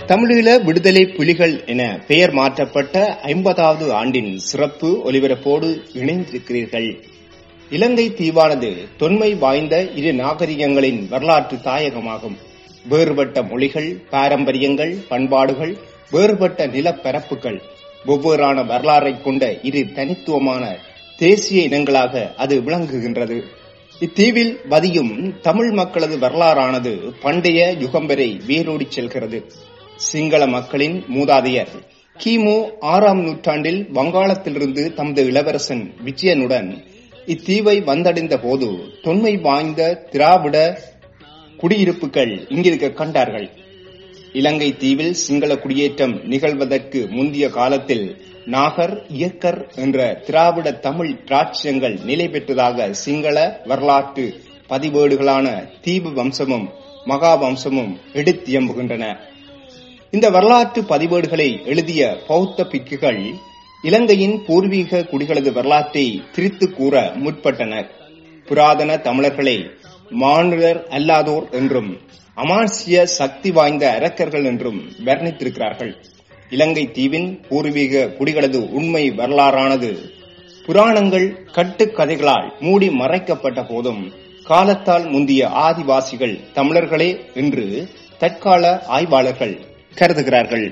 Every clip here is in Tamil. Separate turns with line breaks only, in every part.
தமிழீழ விடுதலை புலிகள் என பெயர் மாற்றப்பட்ட ஐம்பதாவது ஆண்டின் சிறப்பு ஒலிபரப்போடு இணைந்திருக்கிறீர்கள் இலங்கை தீவானது தொன்மை வாய்ந்த இரு நாகரிகங்களின் வரலாற்று தாயகமாகும் வேறுபட்ட மொழிகள் பாரம்பரியங்கள் பண்பாடுகள் வேறுபட்ட நிலப்பரப்புகள் வெவ்வேறான வரலாறை கொண்ட இரு தனித்துவமான தேசிய இனங்களாக அது விளங்குகின்றது இத்தீவில் வதியும் தமிழ் மக்களது வரலாறானது பண்டைய யுகம் வரை வேரோடி செல்கிறது சிங்கள மக்களின் மூதாதையர் கிமு ஆறாம் நூற்றாண்டில் வங்காளத்திலிருந்து தமது இளவரசன் விஜயனுடன் இத்தீவை வந்தடைந்த போது தொன்மை வாய்ந்த திராவிட குடியிருப்புகள் இங்கிருக்க கண்டார்கள் இலங்கை தீவில் சிங்கள குடியேற்றம் நிகழ்வதற்கு முந்தைய காலத்தில் நாகர் இயக்கர் என்ற திராவிட தமிழ் ராட்சியங்கள் நிலை பெற்றதாக சிங்கள வரலாற்று பதிவேடுகளான தீவு வம்சமும் மகாவம்சமும் எடுத்தியம்புகின்றன இந்த வரலாற்று பதிவேடுகளை எழுதிய பௌத்த பிக்குகள் இலங்கையின் பூர்வீக குடிகளது வரலாற்றை திரித்து கூற முற்பட்டனர் புராதன தமிழர்களை மானுடர் அல்லாதோர் என்றும் அமானுஷ்ய சக்தி வாய்ந்த அரக்கர்கள் என்றும் வர்ணித்திருக்கிறார்கள் இலங்கை தீவின் பூர்வீக குடிகளது உண்மை வரலாறானது புராணங்கள் கட்டுக்கதைகளால் மூடி மறைக்கப்பட்ட போதும் காலத்தால் முந்திய ஆதிவாசிகள் தமிழர்களே என்று தற்கால ஆய்வாளர்கள் கருதுகிறார்கள்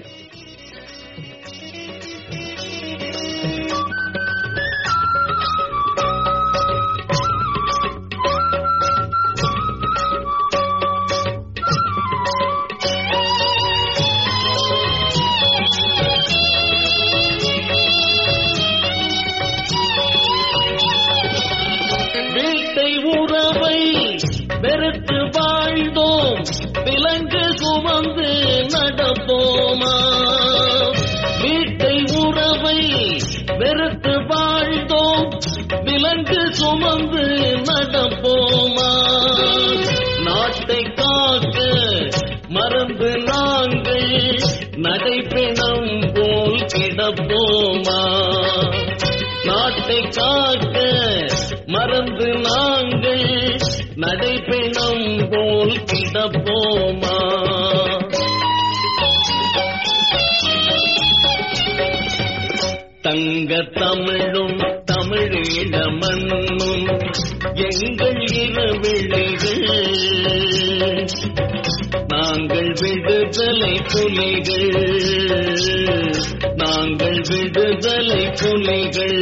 வீட்டை உறவை வெறுத்து வாழ்ந்தோம் விலங்கு சுமந்து நடப்போமா வீட்டை உறவை வெறுத்து வாழ்ந்தோம் விலங்கு சுமந்து நடப்போமா நாட்டை காக்க மறந்து நாங்கள் நடைபெணம் போல் கிடப்போமா நாட்டை காக்க மறந்து நாங்கள் நடைபெணம் போல் கிடப்போமா தங்க தமிழும் தமிழீழ மண்ணும் எங்கள் இரவிழைகள் நாங்கள் விடுதலை புலிகள் நாங்கள் விடுதலை புலிகள்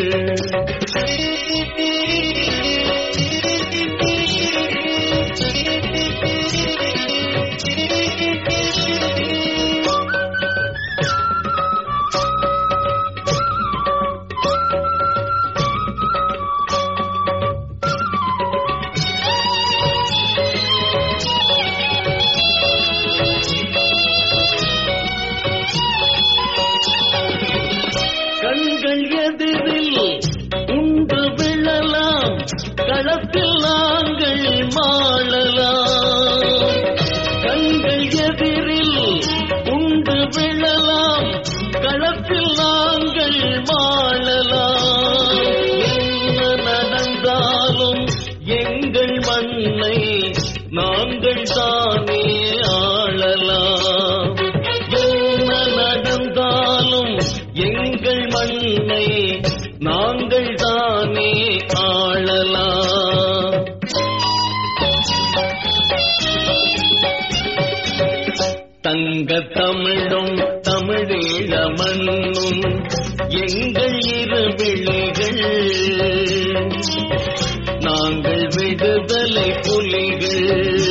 கண்கள் எதிரில் உண்டு விழலாம் களத்தில் நாங்கள் மாளலாம் கண்கள் எதிரில் உண்டு விழலாம் களத்தில் நாங்கள் மாளலாம் என்ன நடந்தாலும் எங்கள் மண்ணை நாங்கள் தானே ஆளலாம் என்ன நடந்தாலும் எங்கள் மண்ணை நாங்கள் தானே ஆளலாம் தங்க தமிழும் தமிழீழ மண்ணும் எங்கள் இரு விழிகள் நாங்கள் விடுதலை புலிகள்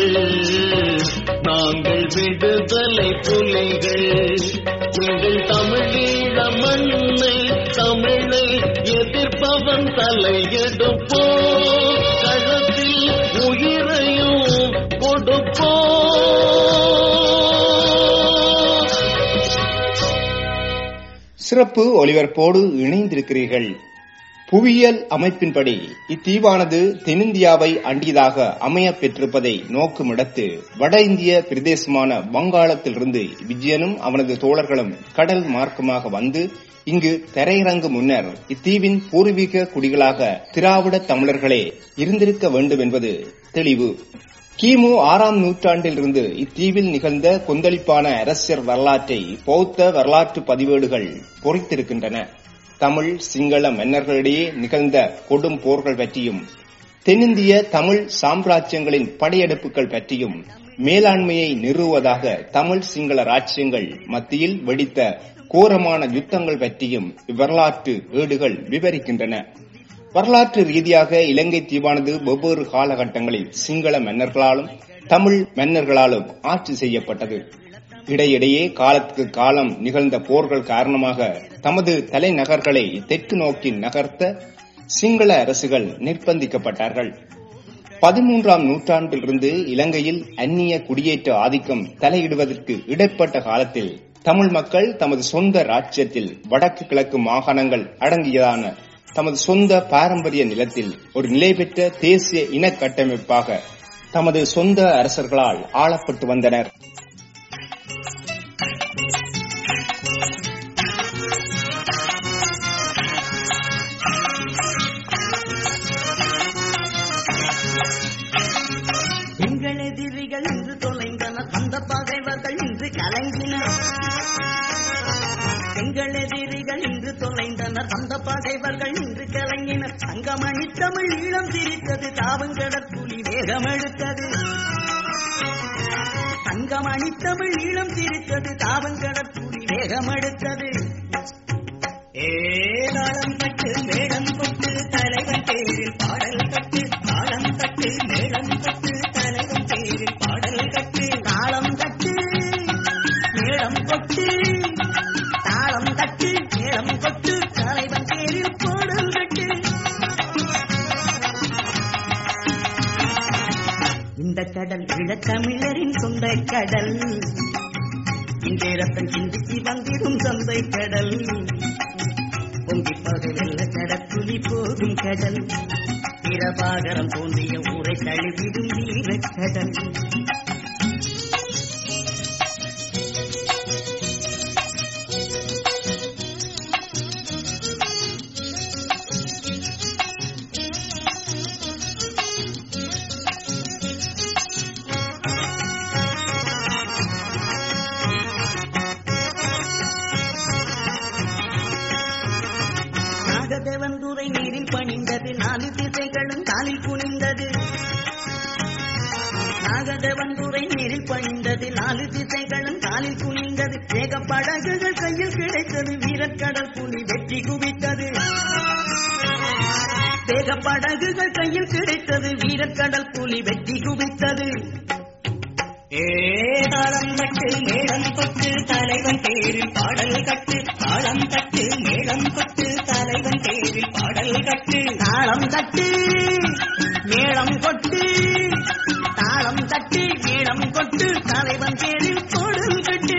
நாங்கள் விடுதலை புலிகள் எங்கள் தமிழீழ மண்ணை தமிழை எதிர்ப்பவன் தலையெடுப்போ களத்தில் உயிரையும் கொடுப்போ
சிறப்பு ஒலிபரப்போடு இணைந்திருக்கிறீர்கள் புவியியல் அமைப்பின்படி இத்தீவானது தென்னிந்தியாவை அண்டியதாக அமைய பெற்றிருப்பதை நோக்குமிடத்து வட இந்திய பிரதேசமான வங்காளத்திலிருந்து விஜயனும் அவனது தோழர்களும் கடல் மார்க்கமாக வந்து இங்கு தரையிறங்கும் முன்னர் இத்தீவின் பூர்வீக குடிகளாக திராவிட தமிழர்களே இருந்திருக்க வேண்டும் என்பது தெளிவு கிமு ஆறாம் நூற்றாண்டிலிருந்து இத்தீவில் நிகழ்ந்த கொந்தளிப்பான அரசியல் வரலாற்றை பௌத்த வரலாற்று பதிவேடுகள் பொறித்திருக்கின்றன தமிழ் சிங்கள மன்னர்களிடையே நிகழ்ந்த கொடும் போர்கள் பற்றியும் தென்னிந்திய தமிழ் சாம்ராஜ்யங்களின் படையெடுப்புகள் பற்றியும் மேலாண்மையை நிறுவுவதாக தமிழ் சிங்கள ராஜ்யங்கள் மத்தியில் வெடித்த கோரமான யுத்தங்கள் பற்றியும் இவ்வரலாற்று ஏடுகள் விவரிக்கின்றன வரலாற்று ரீதியாக இலங்கை தீவானது வெவ்வேறு காலகட்டங்களில் சிங்கள மன்னர்களாலும் தமிழ் மன்னர்களாலும் ஆட்சி செய்யப்பட்டது இடையிடையே காலத்துக்கு காலம் நிகழ்ந்த போர்கள் காரணமாக தமது தலைநகர்களை தெற்கு நோக்கி நகர்த்த சிங்கள அரசுகள் நிர்பந்திக்கப்பட்டார்கள் பதிமூன்றாம் நூற்றாண்டிலிருந்து இலங்கையில் அந்நிய குடியேற்ற ஆதிக்கம் தலையிடுவதற்கு இடைப்பட்ட காலத்தில் தமிழ் மக்கள் தமது சொந்த ராஜ்யத்தில் வடக்கு கிழக்கு மாகாணங்கள் அடங்கியதான தமது சொந்த பாரம்பரிய நிலத்தில் ஒரு நிலை பெற்ற தேசிய இன கட்டமைப்பாக தமது சொந்த அரசர்களால் ஆளப்பட்டு வந்தனர்
எங்கள் எதிரிகள் இன்று தொலைந்தனர் அந்த பகைவர்கள் இன்று கலங்கினர் எங்கள் எதிரிகள் இன்று தொலைந்தனர் அந்த பகைவர்கள் இன்று கலங்கினர் தங்கமணி தமிழ் ஈழம் சிரித்தது தாவங்கடற்குழி வேகம் எடுத்தது தங்கமணி தமிழ் ஈழம் சிரித்தது தாவங்கடற்குழி வேகம் எடுத்தது ஏழாளம் கட்டு மேளம் கொட்டு தலைவன் பேரில் பாடல் கட்டு தாளம் கட்டு மேளம் கொட்டு தலைவன் பேரில் பாடல் கட்டு தாளம் கட்டு மேளம் கொட்டு தாளம் கட்டு மேளம் கொட்டு தலைவன் பேரில் பாடல் கட்டு இந்த கடல் ஈழத்தமிழரின் சொந்த கடல் இங்கே ரத்தம் சிந்திக்கு வந்திடும் சந்தை கடல் பொங்கிப்பது வெள்ள கடற்குழி போகும் கடல் பிரபாகரம் தோன்றிய ஊரை தழுவிடும் வீரக்கடல் நாகதேவன் துறை நீரில் பணிந்தது நாலு திசைகளும் காலில் குனிந்தது நாகதேவன் துறை நீரில் பணிந்தது நாலு திசைகளும் காலில் குனிந்தது வேக படகுகள் கையில் கிடைத்தது வீரக்கடல் புலி வெற்றி குவித்தது வேக படகுகள் கையில் கிடைத்தது வீரக்கடல் புலி வெற்றி குவித்தது ஏதாளம் கட்டு மேளம் கொட்டு தலைவன் பேரில் பாடல் கட்டு தாளம் கட்டு மேளம் கொட்டு தலைவன் பேரில் பாடல் கட்டு தாளம் கட்டு மேளம் கொட்டு தாளம் கட்டு மேளம் கொட்டு தலைவன் பேரில் பாடல் கட்டு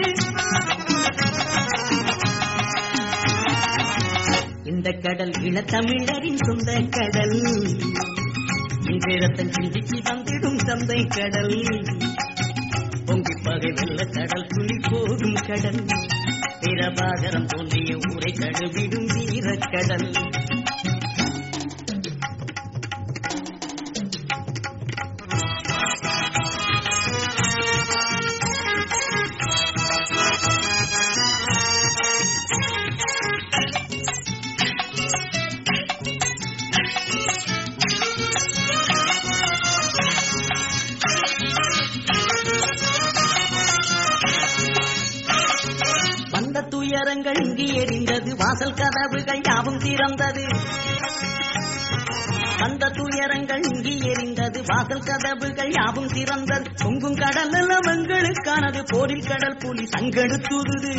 இந்த கடல் இளத்தமிழரின் சொந்த கடல் இன்று ரத்தம் சிந்திச்சு வந்திடும் சந்தை கடல் பொங்கிப் பகை வெள்ள கடல் புலி போகும் கடல் பிரபாகரம் தோன்றிய ஊரை கழுவிடும் வீரக்கடல் வந்த துயரங்கள் இங்கு எரிந்தது வாசல் கதவுகள் யாவும் திறந்தது வந்த துயரங்கள் இங்கு எரிந்தது வாசல் கதவுகள் யாவும் திறந்தது பொங்கும் கடல் எல்லாம் எங்களுக்கானது போரில் கடல் புலி சங்கெடுத்துது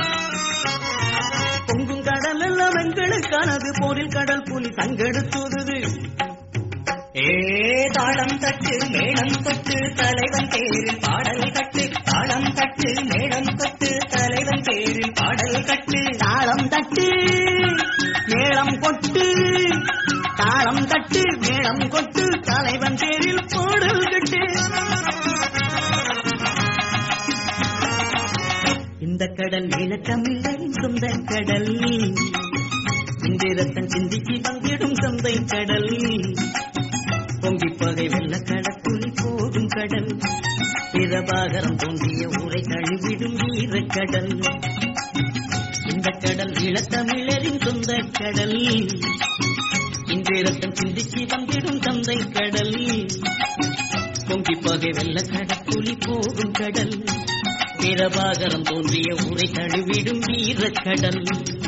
பொங்கும் கடல் எல்லாம் எங்களுக்கானது போரில் கடல் புலி சங்கெடுத்துது ஏ தாளம் தட்டு மேளம் கொட்டு தலைவன் பேரில் பாடல் கட்டு தாளம் தட்டு மேளம் கொட்டு தலைவன் பேரில் பாடல் கட்டு தாளம் தட்டு மேளம் கொட்டு தாளம் தட்டு மேளம் கொட்டு தலைவன் பேரில் பாடல் கட்டு இந்த கடல் ஈழத்தமிழரின் சொந்த கடல் இந்த ரத்தம் சிந்திக்கு வந்திடும் சந்தை கடல் பொங்கிப் பகை வெள்ள கடற்குழி போகும் கடல் பிரபாகரம் தோன்றிய ஊரை தழுவிடும் வீரக்கடல் இந்த கடல் இளத்தமிழரின் சொந்த கடல் இன்றைய ரத்தம் சிந்திச்சு வந்திடும் தந்தை கடல் பொங்கி பகை வெள்ள கடற்குழி போகும் கடல் பிரபாகரம் தோன்றிய ஊரை தழுவிடும் வீரக்கடல்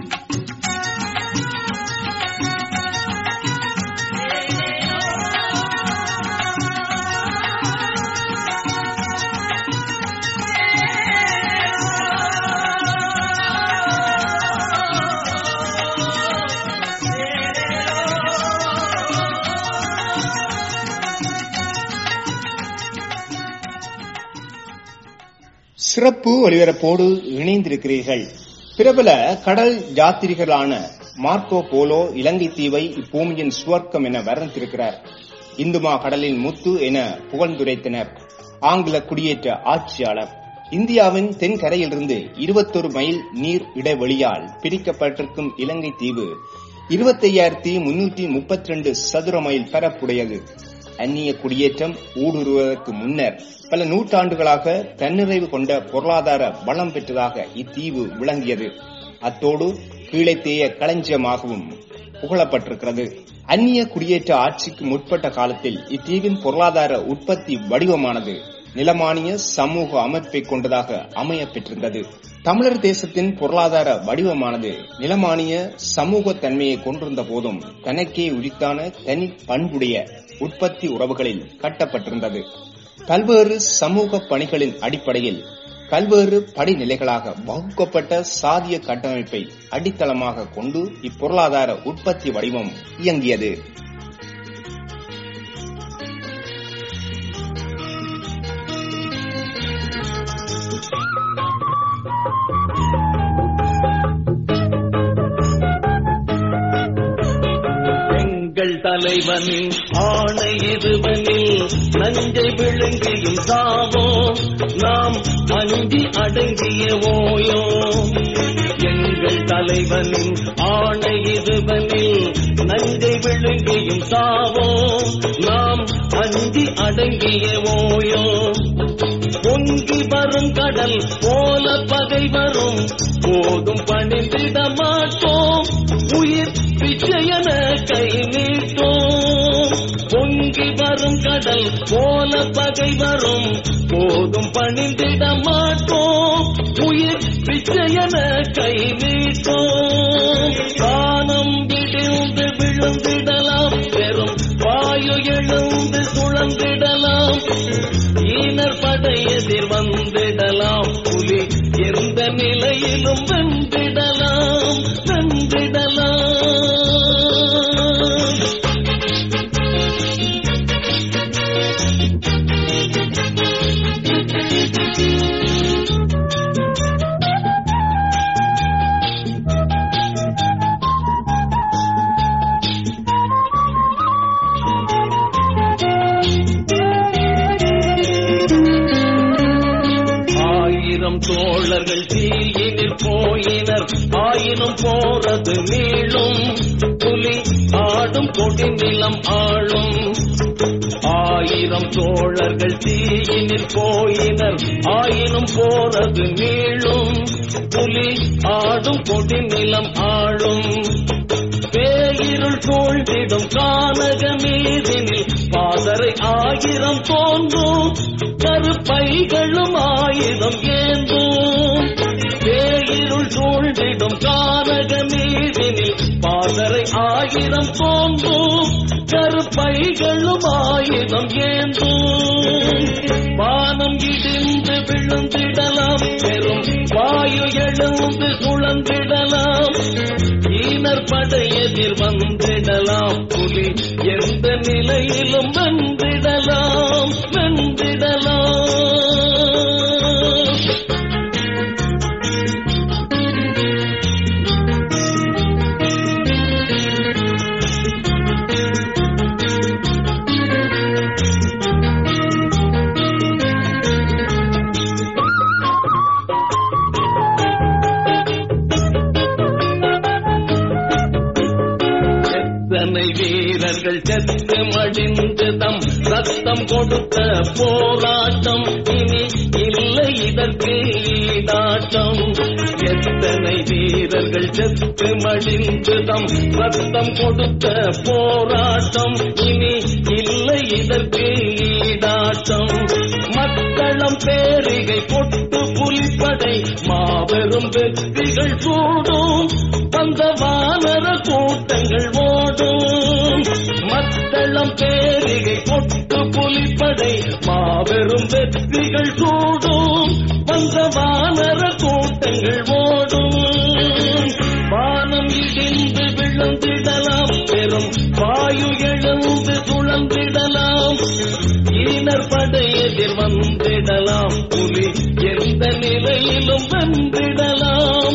சிறப்பு ஒலிபரப்போடு இணைந்திருக்கிறீர்கள் பிரபல கடல் யாத்திரிகர்களான மார்க்கோ போலோ இலங்கை தீவை இப்பூமியின் சுவர்க்கம் என வர்ணித்திருக்கிறார் இந்துமா கடலின் முத்து என புகழ்ந்துரைத்தனர் ஆங்கில குடியேற்ற ஆட்சியாளர் இந்தியாவின் தென்கரையிலிருந்து இருபத்தொரு மைல் நீர் இடைவெளியால் பிரிக்கப்பட்டிருக்கும் இலங்கை தீவு இருபத்தையாயிரத்தி முன்னூற்றி முப்பத்தி ரெண்டு சதுர மைல் பரப்புடையது அந்நிய குடியேற்றம் ஊடுருவதற்கு முன்னர் பல நூற்றாண்டுகளாக தன்னிறைவு கொண்ட பொருளாதார வளம் பெற்றதாக இத்தீவு விளங்கியது அத்தோடு கீழைத்தேய களஞ்சியமாகவும் புகழப்பட்டிருக்கிறது அந்நிய குடியேற்ற ஆட்சிக்கு முற்பட்ட காலத்தில் இத்தீவின் பொருளாதார உற்பத்தி வடிவமானது நிலமானிய சமூக அமைப்பை கொண்டதாக அமைய பெற்றிருந்தது தமிழர் தேசத்தின் பொருளாதார வடிவமானது நிலமானிய சமூக தன்மையை கொண்டிருந்த போதும் தனக்கே உரித்தான தனி பண்புடைய உற்பத்தி உறவுகளில் கட்டப்பட்டிருந்தது பல்வேறு சமூக பணிகளின் அடிப்படையில் பல்வேறு படிநிலைகளாக வகுக்கப்பட்ட சாதிய கட்டமைப்பை அடித்தளமாக கொண்டு இப்பொருளாதார உற்பத்தி வடிவம் இயங்கியது
எங்கள் தலைவனின் ஆணை இதுவனில் நஞ்சை விழுங்கியும் சாவோம் நாம் அஞ்சி அடங்கிய ஓயோ எங்கள் தலைவனின் ஆணை இதுவனில் நஞ்சை விழுங்கியும் சாவோம் நாம் அஞ்சி அடங்கிய ஓயோ பொங்கி வரும் கடல் போல பகை வரும் போதும் பணிந்திட மாட்டோம் உயிர் பிச்சையன கை நீட்டோம் பொங்கி வரும் கடல் போல பகை வரும் போதும் பணிந்திட மாட்டோம் உயிர் பிச்சையன கை நீட்டோம் காணம் விடிந்து விழுந்திடலாம் பெரும் வாயு எழுந்து சுழந்திடலாம் ஈனர் படை எதிர் வந்திடலாம் புலி எந்த நிலையிலும் வென்றிடலாம் வென்றிடலாம் ஆயிரம் தோழர்கள் தீயினில் போயினர் ஆயினும் போறது நீளும் புலி ஆடும் கொடி நிலம் ஆளும் ஆயிரம் தோழர்கள் தீயினில் போயினர் ஆயினும் போறது நீளும் புலி ஆடும் கொடி நிலம் ஆளும் பேயிருள் தோழ்ந்திடும் கானக மீதினில் பாதரை ஆயிரம் தோன்றும் கருப்பைகளும் ஆயிரம் ஏந்தும் பேயிருள் சூழ்ந்திடும் கானக மீதினில் பாதரை ஆயிரம் தோன்றும் கருப்பைகளும் ஆயிரம் ஏந்தும் வானம் இடிந்து விழுந்திடலாம் பெரும் வாயு எழுந்து சுழந்திடலாம் ஈனர் படை எதிர் வந்திடலாம் புலி எந்த நிலையிலும் வென்றிடலாம் வென்றிடலாம் எத்தனை வீரர்கள் செத்து மடிந்து தம் ரத்தம் கொடுத்த போரா வீரர்கள் செத்து மடிந்துதம் ரத்தம் கொடுத்த போராட்டம் இனி இல்லை இதற்கு ஈடாட்டம் மக்களம் பேரிகை கொட்டு புலிப்படை மாபெரும் வெற்றிகள் சூடும் வந்த வானர கூட்டங்கள் ஓடும் மக்களம் பேரிகை கொட்டு புலிப்படை மாபெரும் வெற்றிகள் சூடும் வந்த வானர கூட்டங்கள் ஓடும் வானம் இடிந்து விழுந்திடலாம் பெரும் வாயு எழுந்து சுழந்திடலாம் ஈனர் படையெதிர் வந்திடலாம் புலி எந்த நிலையிலும் வென்றிடலாம்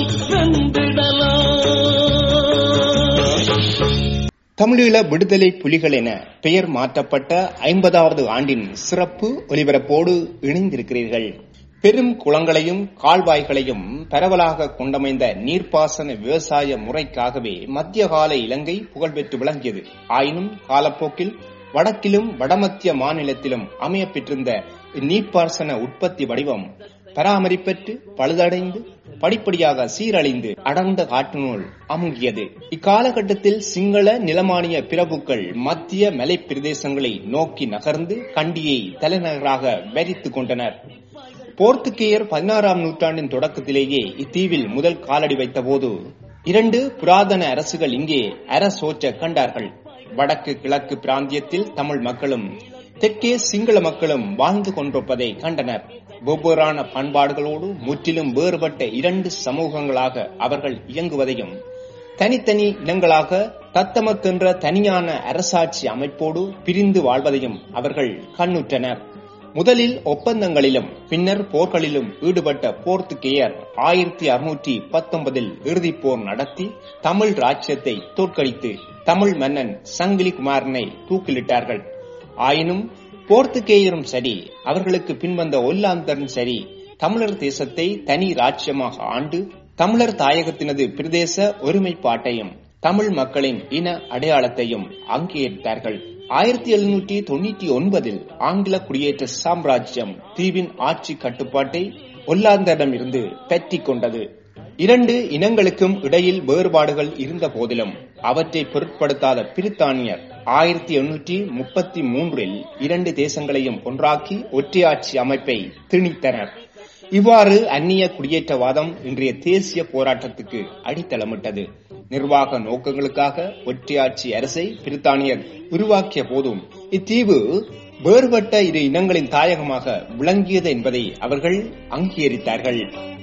வென்றிடலாம்
தமிழீழ விடுதலை புலிகள் என பெயர் மாற்றப்பட்ட ஐம்பதாவது ஆண்டின் சிறப்பு ஒலிபரப்போடு இணைந்திருக்கிறீர்கள் பெரும் குளங்களையும் கால்வாய்களையும் பரவலாக கொண்டமைந்த நீர்ப்பாசன விவசாய முறைக்காகவே மத்திய கால இலங்கை புகழ்பெற்று விளங்கியது ஆயினும் காலப்போக்கில் வடக்கிலும் வடமத்திய மாநிலத்திலும் அமையப் பெற்றிருந்த நீர்ப்பாசன உற்பத்தி வடிவம் பராமரிப்பற்று பழுதடைந்து படிப்படியாக சீரழிந்து அடர்ந்த காட்டினுள் அமுங்கியது இக்காலகட்டத்தில் சிங்கள நிலமானிய பிரபுக்கள் மத்திய மலை பிரதேசங்களை நோக்கி நகர்ந்து கண்டியை தலைநகராக வரித்துக் கொண்டனர் போர்த்துகேயர் பதினாறாம் நூற்றாண்டின் தொடக்கத்திலேயே இத்தீவில் முதல் காலடி வைத்தபோது இரண்டு புராதன அரசுகள் இங்கே அரசோற்ற கண்டார்கள் வடக்கு கிழக்கு பிராந்தியத்தில் தமிழ் மக்களும் தெற்கே சிங்கள மக்களும் வாழ்ந்து கொண்டிருப்பதை கண்டனர் வெவ்வேறான பண்பாடுகளோடு முற்றிலும் வேறுபட்ட இரண்டு சமூகங்களாக அவர்கள் இயங்குவதையும் தனித்தனி இனங்களாக தத்தமக்கென்ற தனியான அரசாட்சி அமைப்போடு பிரிந்து வாழ்வதையும் அவர்கள் கண்ணுற்றனர் முதலில் ஒப்பந்தங்களிலும் பின்னர் போர்களிலும் ஈடுபட்ட போர்த்துகேயர் ஆயிரத்தி அறுநூற்றி பத்தொன்பதில் இறுதிப் போர் நடத்தி தமிழ் ராஜ்யத்தை தோற்கடித்து தமிழ் மன்னன் சங்கிலி குமாரனை தூக்கிலிட்டார்கள் ஆயினும் போர்த்துகேயரும் சரி அவர்களுக்கு பின்வந்த ஒல்லாந்தரும் சரி தமிழர் தேசத்தை தனி ராஜ்யமாக ஆண்டு தமிழர் தாயகத்தினது பிரதேச ஒருமைப்பாட்டையும் தமிழ் மக்களின் இன அடையாளத்தையும் அங்கீகரித்தார்கள் ஆயிரத்தி எழுநூற்றி தொண்ணூற்றி ஒன்பதில் ஆங்கில குடியேற்ற சாம்ராஜ்யம் தீவின் ஆட்சி கட்டுப்பாட்டை ஒல்லாந்தரிடமிருந்து பற்றிக் கொண்டது இரண்டு இனங்களுக்கும் இடையில் வேறுபாடுகள் இருந்த போதிலும் அவற்றை பொருட்படுத்தாத பிரித்தானியர் ஆயிரத்தி எண்ணூற்றி முப்பத்தி மூன்றில் இரண்டு தேசங்களையும் ஒன்றாக்கி ஒற்றையாட்சி அமைப்பை திணித்தனர் இவ்வாறு அந்நிய குடியேற்றவாதம் இன்றைய தேசிய போராட்டத்துக்கு அடித்தளமிட்டது நிர்வாக நோக்கங்களுக்காக ஒற்றையாட்சி அரசை பிரித்தானியர் உருவாக்கிய போதும் இத்தீவு வேறுபட்ட இரு இனங்களின் தாயகமாக விளங்கியது என்பதை அவர்கள் அங்கீகரித்தார்கள்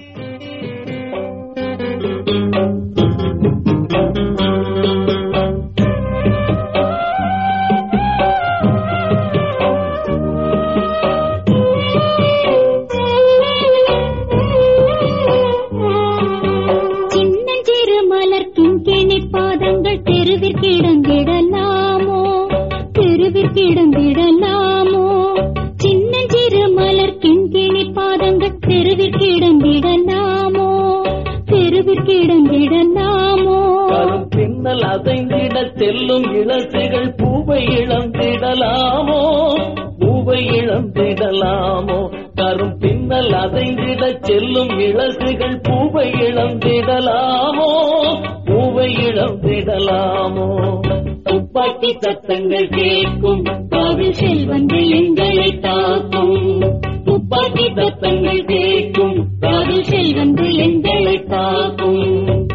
சின்னஞ்சிறு மலர்க்கும் கிணி பாதங்கள் தெருவிற்கிடங்கிடலாமோ தெருவிற்கிடங்கிடலாமோ சின்னஞ்சிறு மலர்க்கும் கிணி பாதங்கள் தெருவிற்கிடங்கிடலாமோ தெருவிற்கிடங்கிடலாமோ
கரும் பின்னல் அதைந்திட செல்லும் இளசுகள் பூவை இழந்திடலாமோ பூவை இழந்திடலாமோ கரும் பின்னல் அதைந்திட செல்லும் இளசுகள் பூவை இழந்திடலாமோ பூவை இழந்திடலாமோ துப்பாக்கி சத்தங்கள் கேட்கும்
காவில் செல்வங்கள் எங்களை தாக்கும்
துப்பாக்கி சத்தங்கள் கேட்கும்
காவில் செல்வங்கள் எங்களை தாக்கும்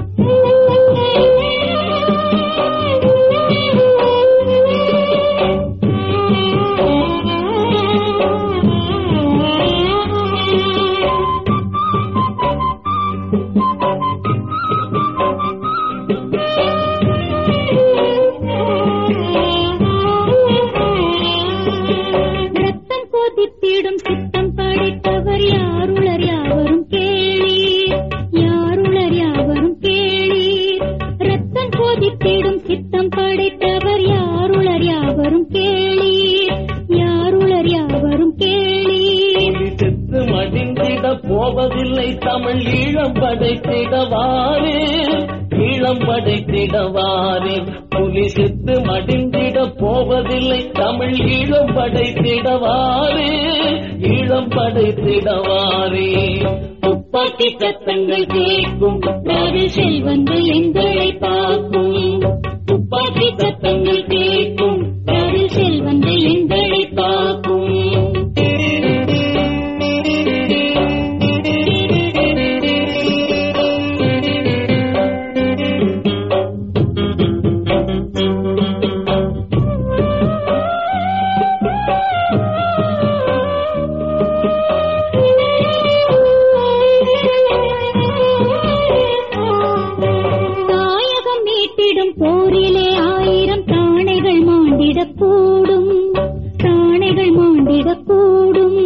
ரத்தம் கொதித்திடும் சித்தம் படைத்தவர் யாருளர் யாவரும் கேளீர் யாருளர் யாவரும் கேளீர் ரத்தம் கொதித்திடும் சித்தம் படைத்தவர் யாருளர் யாவரும் கேளீர் யாருளர் யாவரும் கேளீர்
செத்து மடிந்திட போவதில்லை தமிழ் ஈழம் படைத்திடவாரே ஈழம் படைத்திடவாரே புலி செத்து மடிந்திட போவதில்லை தமிழ் ஈழம் படைத்திடவாரே ஈழம் படைத்திடவாரே துப்பாக்கி சத்தங்கள் கேட்கும்
காது செல்வங்கள் எங்களை காக்கும்
துப்பாக்கி சத்தங்கள் கேட்கும்
காது செல்வங்கள் எங்களை காக்கும் தாயகம் மீட்டிடும் போரிலே ஆயிரம் தானைகள் மாண்டிடக்கூடும் தானைகள் மாண்டிடக்கூடும்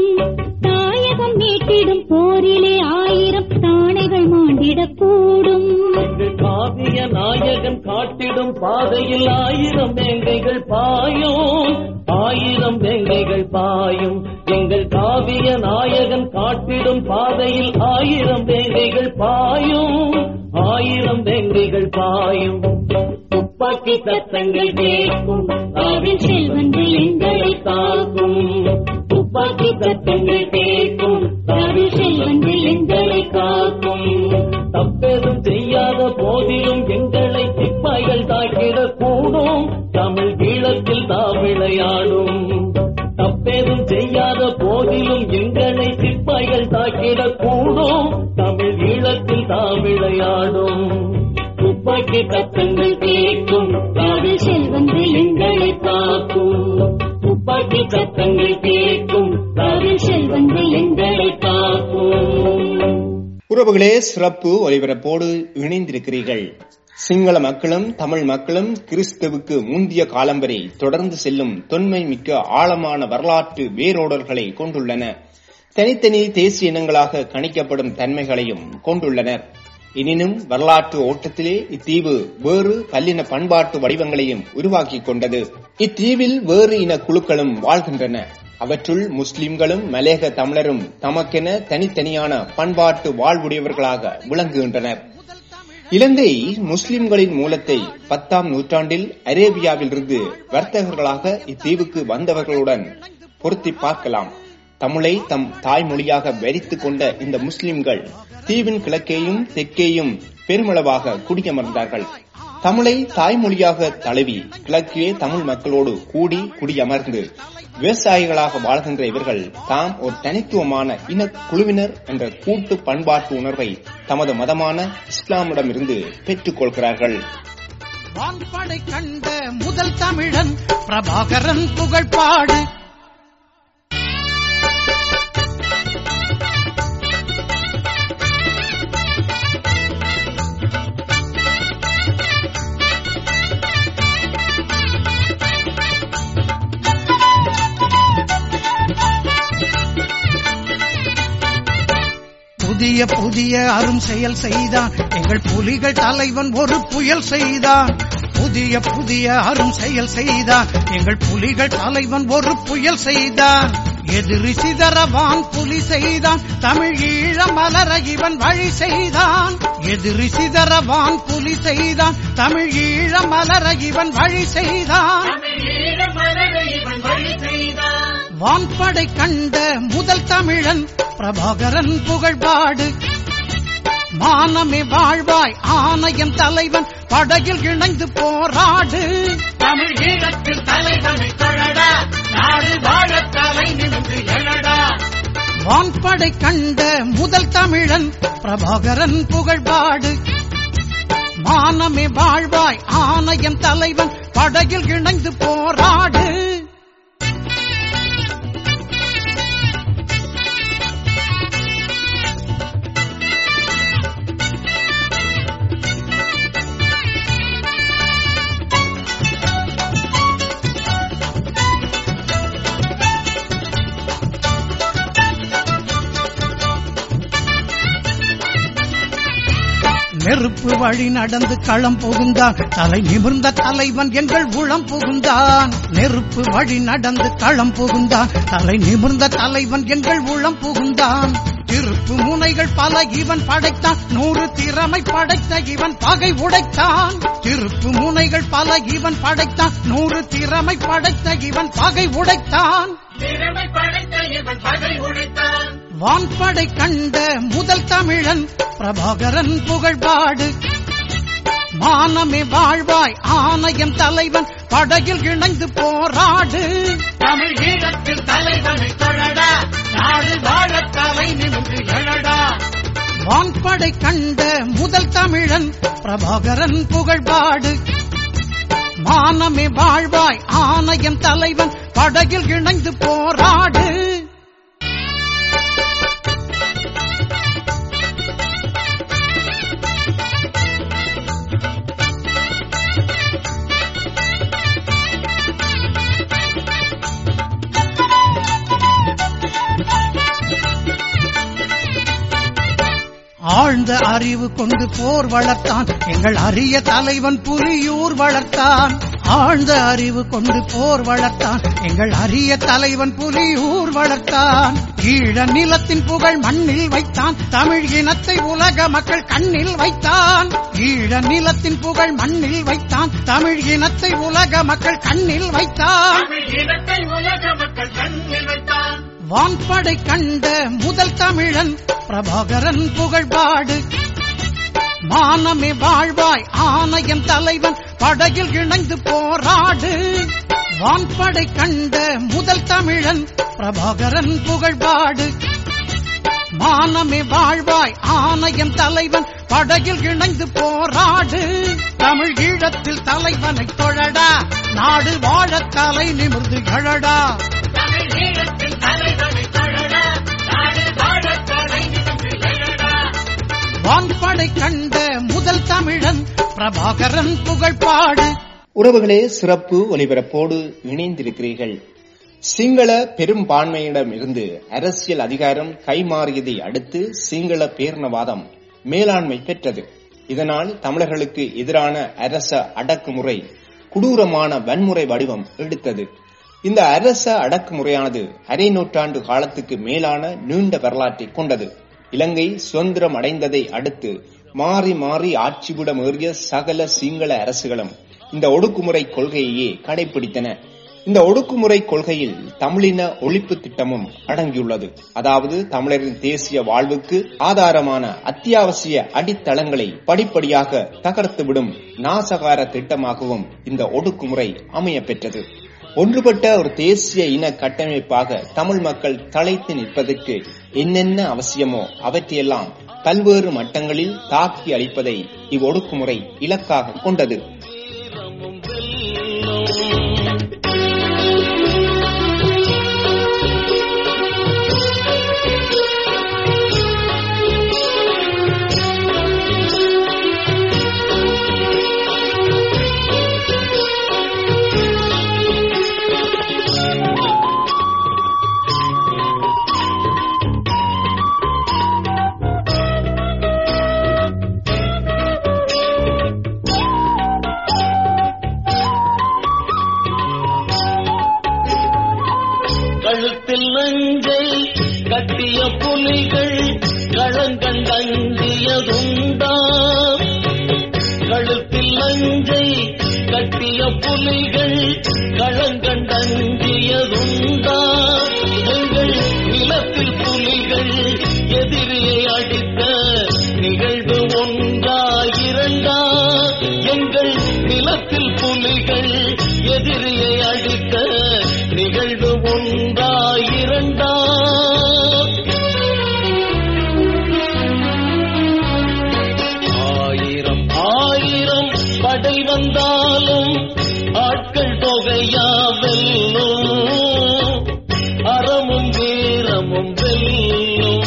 தாயகம் மீட்டிடும் போரிலே ஆயிரம் தானைகள் மாண்டிடக்கூடும்
எங்கள் காவிய நாயகன் காட்டிடும் பாதையில் ஆயிரம் வேங்கைகள் பாயும் ஆயிரம் வேங்கைகள் பாயும் எங்கள் காவிய நாயகன் காட்டிடும் பாதையில் ஆயிரம் வேங்கைகள் பாயும் ஆயிரம் வேங்கைகள் பாயும் துப்பாக்கி சத்தங்கள் கேட்கும்
காதில் செல்வங்கள் எங்களை
காக்கும் துப்பாக்கி சத்தங்கள் கேட்கும்
காதில் செல்வங்கள் எங்களை
காக்கும் தப்பெதும் செய்யாத போதிலும் எங்களை சிப்பாய்கள் தாக்கிடக் கூடும் தமிழ் ஈழத்தில் தாம் விளையாடும் தப்பெதும் செய்யாத போதிலும் எங்களை சிப்பாய்கள் தாக்கிடக் கூடும் தமிழ் ஈழத்தில் தாம் விளையாடும் துப்பாக்கி சத்தங்கள் கேட்கும்
காதில் செல்வங்கள் எங்களை
காக்கும் துப்பாக்கி சத்தங்கள் கேட்கும்
காதில் செல்வங்கள் எங்களை
காக்கும்
உறவுகளே சிறப்பு ஒலிபரப்போடு இணைந்திருக்கிறீர்கள் சிங்கள மக்களும் தமிழ் மக்களும் கிறிஸ்துவுக்கு முந்திய காலம் வரை தொடர்ந்து செல்லும் தொன்மை மிக்க ஆழமான வரலாற்று வேரோடல்களை கொண்டுள்ளன தனித்தனி தேசிய இனங்களாக கணிக்கப்படும் தன்மைகளையும் கொண்டுள்ளனர் எனினும் வரலாற்று ஓட்டத்திலே இத்தீவு வேறு பல்லின பண்பாட்டு வடிவங்களையும் உருவாக்கிக் கொண்டது இத்தீவில் வேறு இன குழுக்களும் வாழ்கின்றன அவற்றுள் முஸ்லிம்களும் மலேக தமிழரும் தமக்கென தனித்தனியான பண்பாட்டு வாழ்வுடையவர்களாக விளங்குகின்றனர் இலங்கை முஸ்லிம்களின் மூலத்தை பத்தாம் நூற்றாண்டில் அரேபியாவிலிருந்து வர்த்தகர்களாக இத்தீவுக்கு வந்தவர்களுடன் பொருத்தி பார்க்கலாம் தமிழை தம் தாய்மொழியாக வரித்துக் கொண்ட இந்த முஸ்லிம்கள் தீவின் கிழக்கேயும் தெற்கேயும் பெருமளவாக குடியமர்ந்தார்கள் தமிழை தாய்மொழியாக தழுவி கிழக்கே தமிழ் மக்களோடு கூடி குடியமர்ந்து விவசாயிகளாக வாழ்கின்ற இவர்கள் தாம் ஒரு தனித்துவமான இன குழுவினர் என்ற கூட்டு பண்பாட்டு உணர்வை தமது மதமான இஸ்லாமிடமிருந்து பெற்றுக் கொள்கிறார்கள்
வான்படை கண்ட முதல் தமிழன் பிரபாகரன் புகழ்பாடு புதிய புதிய அரும் செயல் செய்தான் எங்கள் புலிகள் தலைவன் ஒரு புயல் செய்தான் புதிய புதிய அரும் செயல் செய்தான் எங்கள் புலிகள் தலைவன் ஒரு புயல் செய்தான் எதிரி சிதறவான் புலி செய்தான் தமிழ் ஈழ மலர இவன் வழி செய்தான் எதிரி சிதறவான் புலி செய்தான் தமிழ் ஈழ மலர இவன் வழி செய்தான் வான்படை கண்ட முதல் தமிழன் பிரபாகரன் புகழ்பாடு மானமே வாழ்வாய் ஆணையம் தலைவன் படகில் இணைந்து போராடு தமிழ் ஈழத்தில் தலைவனை தொழடா நாடு வாழ தலை நிமிந்து எழடா வான்படை கண்ட முதல் தமிழன் பிரபாகரன் புகழ்பாடு மானமே வாழ்வாய் ஆணையம் தலைவன் படகில் இணைந்து போராடு நெருப்பு வழி நடந்து களம் புகுந்தான் தலை நிமிர்ந்த தலைவன் எங்கள் உளம் புகுந்தான் நெருப்பு வழி நடந்து களம் புகுந்தான் தலை நிமிர்ந்த தலைவன் எங்கள் உளம் புகுந்தான் திருப்பு முனைகள் பல இவன் படைத்தான் நூறு திறமை படைத்த இவன் பகை உடைத்தான் திருப்பு முனைகள் பல இவன் படைத்தான் நூறு திறமை படைத்த இவன் பகை உடைத்தான் வான்படை கண்ட முதல் தமிழன் பிரபாகரன் புகழ்பாடு மானமே வாழ்வாய் ஆணையம் தலைவன் படகில் இணைந்து போராடு தமிழ் ஈழத்தில் தலைவனை தொழடா நாடு வாழ தலை நிமிந்து எழடா வான்படை கண்ட முதல் தமிழன் பிரபாகரன் புகழ்பாடு மானமே வாழ்வாய் ஆணையம் தலைவன் படகில் இணைந்து போராடு ஆழ்ந்த அறிவு கொண்டு போர் வளர்த்தான் எங்கள் அரிய தலைவன் புலியூர் வளர்த்தான் ஆழ்ந்த அறிவு கொண்டு போர் வளர்த்தான் எங்கள் அரிய தலைவன் புலியூர் வளர்த்தான் ஈழ நிலத்தின் புகழ் மண்ணில் வைத்தான் தமிழ் இனத்தை உலக மக்கள் கண்ணில் வைத்தான் ஈழ நிலத்தின் புகழ் மண்ணில் வைத்தான் தமிழ் இனத்தை உலக மக்கள் கண்ணில் வைத்தான் வான்படை கண்ட முதல் தமிழன் பிரபாகரன் புகழ்பாடு மானமே வாழ்வாய் ஆணையம் தலைவன் படகில் இணைந்து போராடு வான்படை கண்ட முதல் தமிழன் பிரபாகரன் புகழ்பாடு மானமே வாழ்வாய் ஆணையம் தலைவன் படகில் இணைந்து போராடு தமிழ் ஈழத்தில் தலைவனை தொழடா நாடு வாழ தலை நிமிர்ந்து எழடா வான்படை கண்ட முதல் தமிழன் பிரபாகரன் புகழ்பாடு
உறவுகளே சிறப்பு ஒலிபரப்போடு இணைந்திருக்கிறீர்கள் சிங்கள பெரும்பான்மையிடம் இருந்து அரசியல் அதிகாரம் கைமாறியதை அடுத்து சிங்கள பேரினவாதம் மேலாண்மை பெற்றது இதனால் தமிழர்களுக்கு எதிரான அரச அடக்குமுறை கொடூரமான வன்முறை வடிவம் எடுத்தது இந்த அரச அடக்குமுறையானது அரை நூற்றாண்டு காலத்துக்கு மேலான நீண்ட வரலாற்றை கொண்டது இலங்கை சுதந்திரம் அடைந்ததை அடுத்து மாறி மாறி ஆட்சிபுடம் ஏறிய சகல சிங்கள அரசுகளும் இந்த ஒடுக்குமுறை கொள்கையையே கடைபிடித்தன இந்த ஒடுக்குமுறை கொள்கையில் தமிழின ஒழிப்பு திட்டமும் அடங்கியுள்ளது அதாவது தமிழரின் தேசிய வாழ்வுக்கு ஆதாரமான அத்தியாவசிய அடித்தளங்களை படிப்படியாக தகர்த்துவிடும் நாசகார திட்டமாகவும் இந்த ஒடுக்குமுறை அமைய பெற்றது ஒன்றுபட்ட ஒரு தேசிய இன கட்டமைப்பாக தமிழ் மக்கள் தலைத்து நிற்பதற்கு என்னென்ன அவசியமோ அவற்றையெல்லாம் பல்வேறு மட்டங்களில் தாக்கி அளிப்பதை இவ்வொடுக்குமுறை இலக்காக கொண்டது
கழுத்தில் நஞ்சை கட்டிய புலிகள் களங்கண்டங்கியதுண்டா கழுத்தில் நஞ்சை கட்டிய புலிகள் களங்கண்டங்கியதுண்டா எங்கள் நிலத்தில் புலிகள் எதிரியை அடித்த நிகழ்வு ஒன்றா இரண்டா எங்கள் நிலத்தில் புலிகள் எதிரியை அடித்த நிகழ்வு ஒன்றா இரண்டா ஆயிரம் ஆயிரம் படை வந்தாலும் ஆட்கள் தொகையாவெல்லும் அறமும் வீரமும் வெல்லும்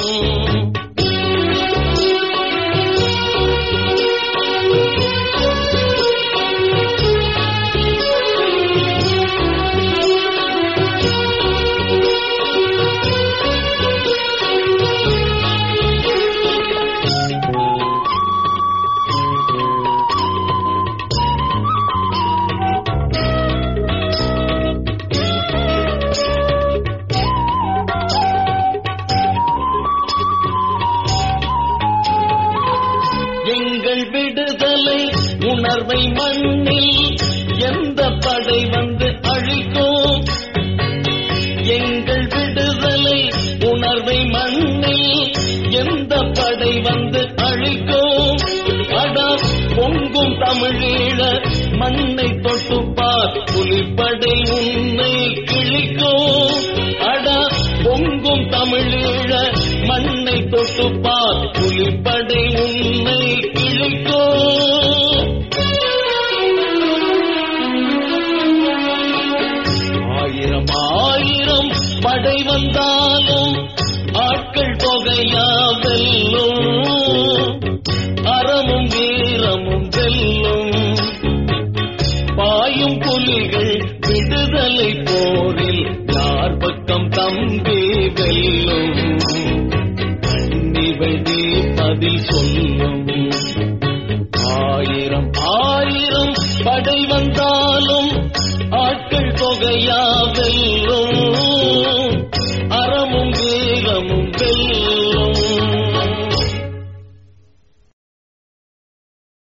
எங்கள் விடுதலை உணர்வை மண்ணில் எந்த படை வந்து அழிக்கும் எங்கள் விடுதலை உணர்வை உணர்வை மண்ணில் எந்த படை வந்து அழிக்கும் அடா பொங்கும் தமிழீழ மண்ணை தொட்டு பார் புலிப்படை உன்னை கிழிக்கும் அடா பொங்கும் தமிழீழ மண்ணை தொட்டு பார் புலிப்படை உன்னை கிழிக்கும் ஆயிரம் ஆயிரம் படை வந்தாலும் ஆட்கள் தொகையா வெல்லும் அறமும் வீரமும் வெல்லும் பாயும் புலிகள் விடுதலை போரில் யார் பக்கம் தம்பி வெல்லும் கண்ணிவழி பதில் சொல்லும் ஆயிரம் ஆயிரம் படை வந்தாலும் ஆட்கள் தொகையா வெல்லும் அறமும் வீரமும்